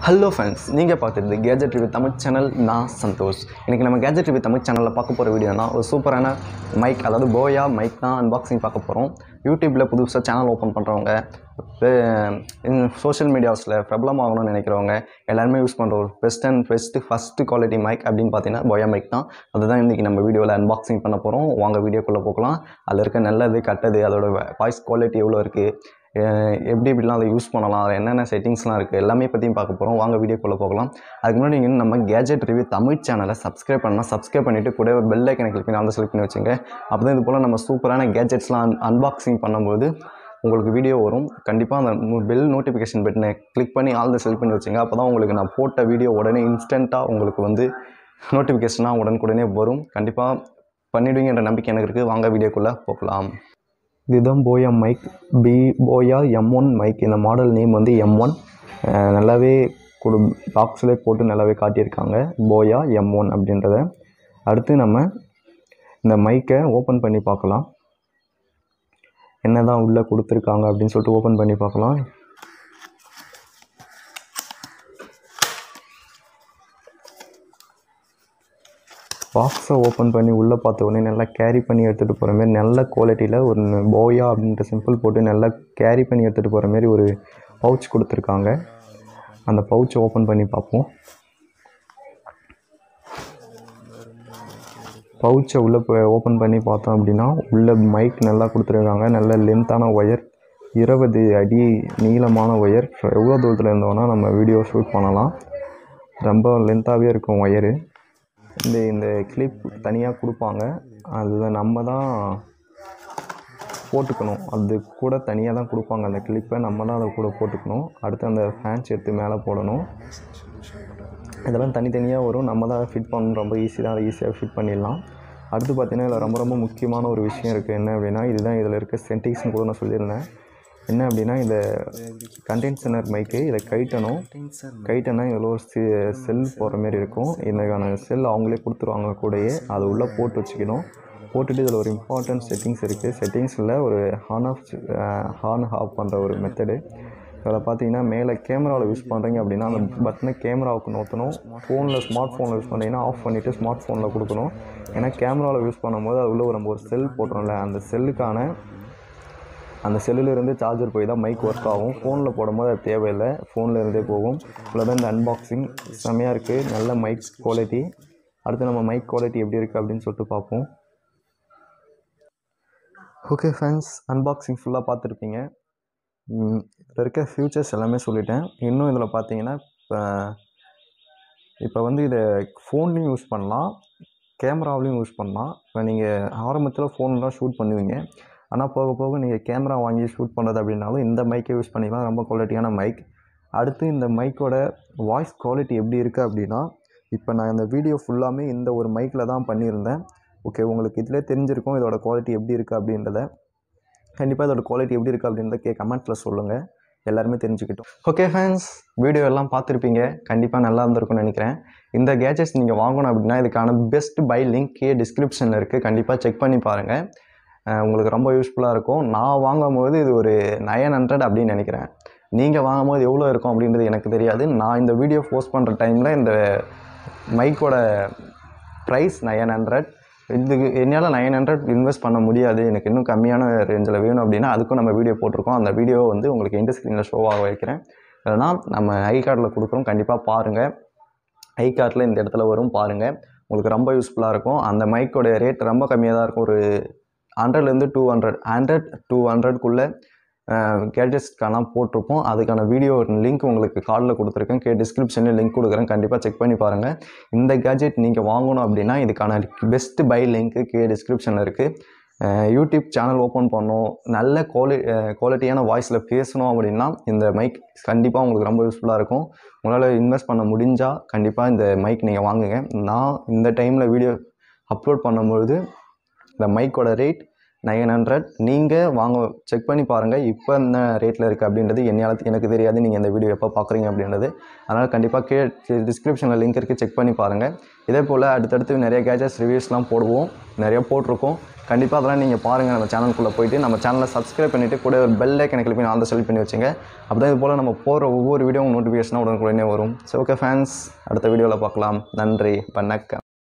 hello friends நீங்கள் பார்க்குறது gadget review Tamil channel நான் சந்தோஷ் இன்றைக்கி நம்ம கேஜெட் ரிவ்யூ தமிழ் சேனலில் பார்க்க போகிற வீடியோனா ஒரு சூப்பரான மைக் அதாவது போயா மைக் தான் அன்பாக்சிங் பார்க்க போகிறோம் யூடியூப்பில் புதுசாக சேனல் ஓப்பன் பண்ணுறவங்க சோஷியல் மீடியாஸில் பிரபலமாகணும்னு நினைக்கிறவங்க எல்லாருமே யூஸ் பண்ணுற ஒரு best and best first quality mic அப்படின்னு பார்த்தீங்கன்னா போயா மைக் தான் அதுதான் இன்றைக்கி நம்ம வீடியோவில் அன்பாக்சிங் பண்ண போகிறோம் வாங்க வீடியோக்குள்ளே போகலாம் அதில் இருக்க நல்லது கெட்டது அதோட வாய்ஸ் குவாலிட்டி எவ்வளோ இருக்குது அஹ் எப்படி எப்படிலாம் அதை யூஸ் பண்ணலாம் அதில் என்னென்ன செட்டிங்ஸ்லாம் இருக்குது எல்லாமே பற்றியும் பார்க்க போகிறோம் வாங்க வீடியோக்குள்ளே போகலாம் அதுக்கு முன்னாடி நீங்கள் நம்ம கேஜெட் ரிவ்யூ தமிழ் சேனலை சப்ஸ்கிரைப் பண்ணால் சப்ஸ்கிரைப் பண்ணிவிட்டு கூட ஒரு பெல் ஐக்கனை கிளிக் பண்ணி அந்த செலக்ட் பண்ணி வச்சுங்க அப்போ தான் இது போல் நம்ம சூப்பரான கேஜெட்ஸ்லாம் அன் அன்பாக்சிங் பண்ணும்போது உங்களுக்கு வீடியோ வரும் கண்டிப்பாக அந்த பெல் நோட்டிஃபிகேஷன் பட்டனை கிளிக் பண்ணி ஆல் த செலக்ட் பண்ணி வச்சுங்க அப்போ தான் உங்களுக்கு நான் போட்ட வீடியோ உடனே இன்ஸ்டண்ட்டாக உங்களுக்கு வந்து நோட்டிஃபிகேஷனாக உடனுக்குடனே வரும் கண்டிப்பாக பண்ணிடுவீங்கன்ற நம்பிக்கை எனக்கு இருக்குது வாங்க வீடியோக்குள்ளே போகலாம் இதுதான் Boya mic B Boya M one mic இந்த மாடல் நேம் வந்து எம் ஒன் நல்லாவே கொடு பாக்ஸ்லேயே போட்டு நல்லாவே காட்டியிருக்காங்க போயா எம் ஒன் அப்படின்றத அடுத்து நம்ம இந்த மைக்கை ஓப்பன் பண்ணி பார்க்கலாம் என்ன தான் உள்ளே கொடுத்துருக்காங்க அப்படின்னு சொல்லிட்டு ஓப்பன் பண்ணி பார்க்கலாம் பாக்ஸை ஓப்பன் பண்ணி உள்ளே பார்த்த உடனே நல்லா கேரி பண்ணி எடுத்துகிட்டு போகிற மாதிரி நல்ல குவாலிட்டியில் ஒரு போயா அப்படின்ற சிம்பிள் போட்டு நல்லா கேரி பண்ணி எடுத்துகிட்டு போகிற மாதிரி ஒரு பவுச் கொடுத்துருக்காங்க அந்த பவுச்சை ஓப்பன் பண்ணி பார்ப்போம் பவுச்சை உள்ளே போய் ஓப்பன் பண்ணி பார்த்தோம் அப்படின்னா உள்ளே மைக் நல்லா கொடுத்துருக்காங்க நல்ல லென்த்தான ஒயர் இருபது அடி நீளமான ஒயர் எவ்வளோ தூரத்தில் இருந்தோன்னா நம்ம வீடியோ ஷூட் பண்ணலாம் ரொம்ப லென்த்தாகவே இருக்கும் ஒயரு இந்த இந்த கிளிப் தனியாக கொடுப்பாங்க அது நம்ம தான் போட்டுக்கணும் அது கூட தனியாக தான் கொடுப்பாங்க அந்த கிளிப்பை நம்ம தான் அதை கூட போட்டுக்கணும் அடுத்து அந்த ஃபேன்ஸ் எடுத்து மேலே போடணும் இதெல்லாம் தனித்தனியாக வரும் நம்ம தான் ஃபிட் பண்ணணும் ரொம்ப ஈஸி தான் அதை ஈஸியாக ஃபிட் பண்ணிடலாம் அடுத்து பார்த்தீங்கன்னா இதில் ரொம்ப ரொம்ப முக்கியமான ஒரு விஷயம் இருக்குது என்ன அப்படின்னா இதுதான் இதில் இருக்க சென்டிங்ஸ்னு கூட நான் சொல்லியிருந்தேன் என்ன அப்படின்னா இந்த கண்டென்சனர் மைக்கு இதை கைட்டணும் கைட்டனா இதில் ஒரு சி செல் போகிற மாதிரி இருக்கும் இதுக்கான செல் அவங்களே கொடுத்துருவாங்க கூடயே அதை உள்ளே போட்டு வச்சுக்கணும் போட்டுட்டு இதில் ஒரு இம்பார்ட்டன்ட் செட்டிங்ஸ் இருக்குது செட்டிங்ஸில் ஒரு ஹான் ஆஃப் ஹான் ஆஃப் பண்ணுற ஒரு மெத்தடு இதில் பார்த்தீங்கன்னா மேலே கேமராவில் யூஸ் பண்ணுறீங்க அப்படின்னா அந்த பட்டனை கேமராவுக்கு நோற்றணும் ஃபோனில் ஸ்மார்ட் ஃபோனில் யூஸ் பண்ணிங்கன்னா ஆஃப் பண்ணிவிட்டு ஸ்மார்ட் ஃபோனில் கொடுக்கணும் ஏன்னா கேமராவில் யூஸ் பண்ணும்போது அது உள்ள நம்ம ஒரு செல் போட்டுறோம்ல அந்த செல்லுக்கான அந்த செல்லுலேருந்து சார்ஜர் போய் தான் மைக் ஒர்க் ஆகும் ஃபோனில் போடும்போது அது தேவையில்லை ஃபோனில் இருந்தே போகும் இவ்வளோதான் இந்த அன்பாக்சிங் செம்மையாக இருக்குது நல்ல மைக் குவாலிட்டி அடுத்து நம்ம மைக் குவாலிட்டி எப்படி இருக்குது அப்படின்னு சொல்லிட்டு பார்ப்போம் ஓகே ஃப்ரெண்ட்ஸ் அன்பாக்சிங் ஃபுல்லாக பார்த்துருப்பீங்க இதில் இருக்க ஃபியூச்சர்ஸ் எல்லாமே சொல்லிட்டேன் இன்னும் இதில் பார்த்தீங்கன்னா இப்போ இப்போ வந்து இதை ஃபோன்லேயும் யூஸ் பண்ணலாம் கேமராவிலையும் யூஸ் பண்ணலாம் இப்போ நீங்கள் ஆரம்பத்தில் ஃபோனில் தான் ஷூட் பண்ணுவீங்க ஆனால் போக போக நீங்கள் கேமரா வாங்கி ஷூட் பண்ணுறது அப்படின்னாலும் இந்த மைக்கை யூஸ் பண்ணிக்கலாம் ரொம்ப குவாலிட்டியான மைக் அடுத்து இந்த மைக்கோட வாய்ஸ் குவாலிட்டி எப்படி இருக்குது அப்படின்னா இப்போ நான் இந்த வீடியோ ஃபுல்லாமே இந்த ஒரு மைக்கில் தான் பண்ணியிருந்தேன் ஓகே உங்களுக்கு இதிலே தெரிஞ்சிருக்கும் இதோட குவாலிட்டி எப்படி இருக்குது அப்படின்றத கண்டிப்பாக இதோட குவாலிட்டி எப்படி இருக்குது அப்படின்றத கே கமெண்ட்ஸில் சொல்லுங்கள் எல்லாருமே தெரிஞ்சுக்கிட்டோம் ஓகே ஃபேன்ஸ் வீடியோ எல்லாம் பார்த்துருப்பீங்க கண்டிப்பாக நல்லா இருந்திருக்கும்னு நினைக்கிறேன் இந்த கேஜெட்ஸ் நீங்கள் வாங்கணும் அப்படின்னா இதுக்கான பெஸ்ட் பை லிங்க் கே டிஸ்கிரிப்ஷனில் இருக்குது கண்டிப்பாக செக் பண்ணி பாருங்கள் அஹ் உங்களுக்கு ரொம்ப யூஸ்ஃபுல்லாக இருக்கும் நான் வாங்கும்போது இது ஒரு நயன் ஹண்ட்ரட் அப்படின்னு நினைக்கிறேன் நீங்கள் வாங்கும்போது எவ்வளோ இருக்கும் அப்படின்றது எனக்கு தெரியாது நான் இந்த வீடியோ போஸ்ட் பண்ணுற டைமில் இந்த மைக்கோட ப்ரைஸ் நயன் ஹண்ட்ரட் இதுக்கு என்னால் நைன் ஹண்ட்ரட் இன்வெஸ்ட் பண்ண முடியாது எனக்கு இன்னும் கம்மியான ரேஞ்சில் வேணும் அப்படின்னா அதுக்கும் நம்ம வீடியோ போட்டிருக்கோம் அந்த வீடியோவை வந்து உங்களுக்கு எந்த ஸ்க்ரீனில் ஷோவாக வைக்கிறேன் அதனால் நம்ம ஐ கார்டில் கொடுக்குறோம் கண்டிப்பாக பாருங்கள் ஐ கார்டில் இந்த இடத்துல வரும் பாருங்கள் உங்களுக்கு ரொம்ப யூஸ்ஃபுல்லாக இருக்கும் அந்த மைக்கோட ரேட் ரொம்ப கம்மியாக தான் இருக்கும் ஒரு ஹண்ட்ரட்லேருந்து டூ ஹண்ட்ரட் ஹண்ட்ரட் டூ ஹண்ட்ரட்குள்ளே கேட்ஜெட்ஸ்க்கான போட்டிருப்போம் அதுக்கான வீடியோ லிங்க் உங்களுக்கு கார்டில் கொடுத்துருக்கேன் கே டிஸ்கிரிப்ஷனில் லிங்க் கொடுக்குறேன் கண்டிப்பாக செக் பண்ணி பாருங்கள் இந்த கேஜெட் நீங்கள் வாங்கணும் அப்படின்னா இதுக்கான பெஸ்ட் பை லிங்க்கு கே டிஸ்கிரிப்ஷனில் இருக்குது யூடியூப் சேனல் ஓப்பன் பண்ணோம் நல்ல குவாலி குவாலிட்டியான வாய்ஸில் பேசணும் அப்படின்னா இந்த மைக் கண்டிப்பாக உங்களுக்கு ரொம்ப யூஸ்ஃபுல்லாக இருக்கும் உங்களால் இன்வெஸ்ட் பண்ண முடிஞ்சால் கண்டிப்பாக இந்த மைக் நீங்கள் வாங்குங்க நான் இந்த டைமில் வீடியோ அப்லோட் பண்ணும்பொழுது இந்த மைக்கோட ரேட் நைன் ஹண்ட்ரட் நீங்கள் வாங்க செக் பண்ணி பாருங்கள் இப்போ என்ன ரேட்டில் இருக்குது அப்படின்றது என்னால் எனக்கு தெரியாது நீங்கள் இந்த வீடியோ எப்போ பார்க்குறீங்க அப்படின்றது அதனால் கண்டிப்பாக கே டிஸ்கிரிப்ஷனில் லிங்க் இருக்குது செக் பண்ணி பாருங்கள் இதே போல் அடுத்தடுத்து நிறைய கேஜெட்ஸ் ரிவ்யூஸ்லாம் போடுவோம் நிறைய போட்டிருக்கோம் கண்டிப்பாக அதெல்லாம் நீங்கள் பாருங்கள் நம்ம சேனலுக்குள்ளே போயிட்டு நம்ம சேனலை சப்ஸ்கிரைப் பண்ணிவிட்டு கூட ஒரு பெல் ஐக்கனை கிளிக் பண்ணி ஆல் செலக்ட் பண்ணி வச்சுங்க அப்போ தான் இது போல் நம்ம போகிற ஒவ்வொரு வீடியோ நோட்டிஃபிகேஷனாக உடனுக்குடனே வரும் ஸோ ஓகே ஃபேன்ஸ் அடுத்த வீடியோவில் பார்க்கலாம் நன்றி வணக்கம்